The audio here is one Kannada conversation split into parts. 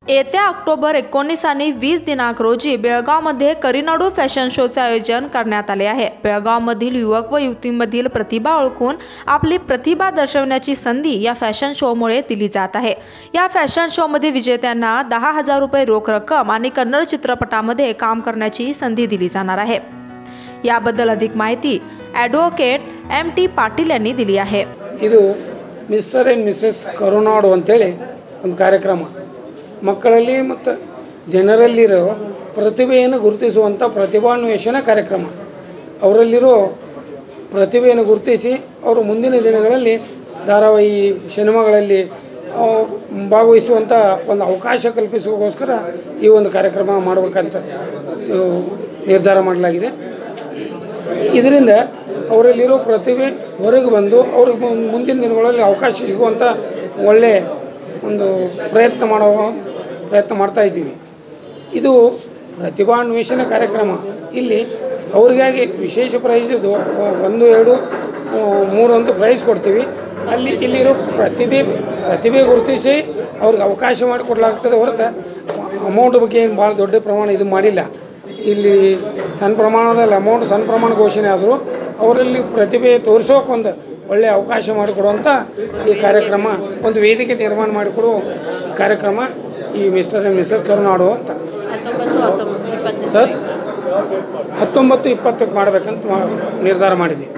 येत्या ऑक्टोबर एकोणीस आणि वीस दिनांक रोजी बेळगावमध्ये करिनाडू फॅशन शोचे आयोजन करण्यात आले आहे बेळगावमधील युवक व युवतींमधील प्रतिभा ओळखून आपली प्रतिभा दर्शवण्याची संधी या फॅशन शोमुळे दिली जात आहे या फॅशन शोमध्ये विजेत्यांना दहा हजार रुपये रोख रक्कम आणि कन्नड चित्रपटामध्ये काम करण्याची संधी दिली जाणार आहे याबद्दल अधिक माहिती ॲडव्होकेट एम टी पाटील यांनी दिली आहे ಇದು ಮಿಸ್ಟರ್ ಆ್ಯಂಡ್ ಮಿಸ್ಸಸ್ ಕರುನಾಡು ಅಂತೇಳಿ ಒಂದು ಕಾರ್ಯಕ್ರಮ ಮಕ್ಕಳಲ್ಲಿ ಮತ್ತು ಜನರಲ್ಲಿರೋ ಪ್ರತಿಭೆಯನ್ನು ಗುರುತಿಸುವಂಥ ಪ್ರತಿಭಾನ್ವೇಷಣೆ ಕಾರ್ಯಕ್ರಮ ಅವರಲ್ಲಿರೋ ಪ್ರತಿಭೆಯನ್ನು ಗುರುತಿಸಿ ಅವರು ಮುಂದಿನ ದಿನಗಳಲ್ಲಿ ಧಾರಾವಾಹಿ ಸಿನಿಮಾಗಳಲ್ಲಿ ಆ, ಭಾಗವಹಿಸುವಂಥ ಒಂದು ಅವಕಾಶ ಕಲ್ಪಿಸೋಕ್ಕೋಸ್ಕರ ಈ ಒಂದು ಕಾರ್ಯಕ್ರಮ ಮಾಡಬೇಕಂತ ಆ, ನಿರ್ಧಾರ ಮಾಡಲಾಗಿದೆ ಇದರಿಂದ ಅವರಲ್ಲಿರೋ ಪ್ರತಿಭೆ ಹೊರಗೆ ಬಂದು ಅವ್ರಿಗೆ ಮುಂ- ಮುಂದಿನ ದಿನಗಳಲ್ಲಿ ಅವಕಾಶ ಸಿಗುವಂಥ ಒಳ್ಳೆ ಒಂದು ಪ್ರಯತ್ನ ಮಾಡೋ ಪ್ರಯತ್ನ ಮಾಡ್ತಾ ಇದ್ದೀವಿ ಇದು ಪ್ರತಿಭಾನ್ವೇಷಣೆ ಕಾರ್ಯಕ್ರಮ ಇಲ್ಲಿ ಅವ್ರಿಗಾಗಿ ವಿಶೇಷ ಪ್ರೈಸ್ ಇದು ಒಂದು ಎರಡು ಆ, ಮೂರು ಅಂತ ಪ್ರೈಸ್ ಕೊಡ್ತೀವಿ ಅಲ್ಲಿ ಇಲ್ಲಿರೋ ಪ್ರತಿಭೆ ಪ್ರತಿಭೆ ಗುರುತಿಸಿ ಅವ್ರಿಗೆ ಅವಕಾಶ ಮಾಡಿಕೊಡ್ಲಾಗ್ತದೆ ಹೊರತು ಅಮೌಂಟ್ ಬಗ್ಗೆ ಏನು ಭಾಳ ದೊಡ್ಡ ಪ್ರಮಾಣ ಇದು ಮಾಡಿಲ್ಲ ಇಲ್ಲಿ ಸಣ್ಣ ಪ್ರಮಾಣದಲ್ಲಿ ಅಮೌಂಟ್ ಸಣ್ಣ ಪ್ರಮಾಣ ಘೋಷಣೆ ಆದರೂ ಅವರಲ್ಲಿ ಪ್ರತಿಭೆ ತೋರಿಸೋಕೆ ಒಂದು ಒಳ್ಳೆಯ ಅವಕಾಶ ಮಾಡಿಕೊಡುವಂಥ ಈ ಕಾರ್ಯಕ್ರಮ ಒಂದು ವೇದಿಕೆ ನಿರ್ಮಾಣ ಮಾಡಿಕೊಡುವ ಈ ಕಾರ್ಯಕ್ರಮ ಈ ಮಿಸ್ಟರ್ ಆ್ಯಂಡ್ ಮಿಸ್ಸಸ್ ಕರುನಾಡು ಅಂತ ಹತ್ತೊಂಬತ್ತು ಹತ್ತೊಂಬತ್ತು ಇಪ್ಪತ್ತು ಸರ್ ಹತ್ತೊಂಬತ್ತು ಇಪ್ಪತ್ತಕ್ಕೆ ಮಾಡಬೇಕಂತ ಮಾ- ನಿರ್ಧಾರ ಮಾಡಿದ್ವಿ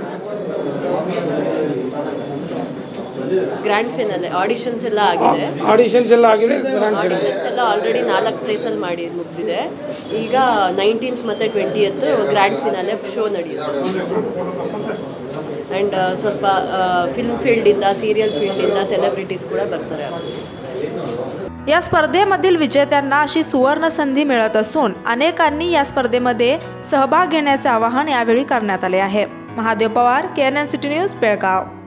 ಗ್ರ್ಯಾಂಡ್ ಫಿನಾಲೆ ಆಡಿಷನ್ಸ್ ಎಲ್ಲ ಆಗಿದೆ ಆಡಿಷನ್ಸ್ ಎಲ್ಲ ಆಗಿದೆ ಗ್ರ್ಯಾಂಡ್ ಫಿನಾಲೆ ಆಡಿಷನ್ಸ್ ಎಲ್ಲ ಆಲ್ರೆಡಿ ನಾಲ್ಕು ಪ್ಲೇಸಲ್ಲಿ ಮಾಡಿ ಮುಗ್ದಿದೆ ಈಗ ನೈನ್ಟೀನ್ತ್ ಮತ್ತು ಟ್ವೆಂಟಿಯತ್ತು ಗ್ರ್ಯಾಂಡ್ ಫಿನಾಲೆ ಶೋ ನಡೆಯುತ್ತೆ ಆ್ಯಂಡ್ ಸ್ವಲ್ಪ ಫಿಲ್ಮ್ ಫೀಲ್ಡಿಂದ ಸೀರಿಯಲ್ ಫೀಲ್ಡಿಂದ ಸೆಲೆಬ್ರಿಟೀಸ್ ಕೂಡ ಬರ್ತಾರೆ या स्पर्धेमधील विजेत्यांना अशी सुवर्ण संधी मिळत असून अनेकांनी या स्पर्धेमध्ये सहभाग घेण्याचे आवाहन यावेळी करण्यात आले आहे Mahadev Pawar K N N city news Belgaum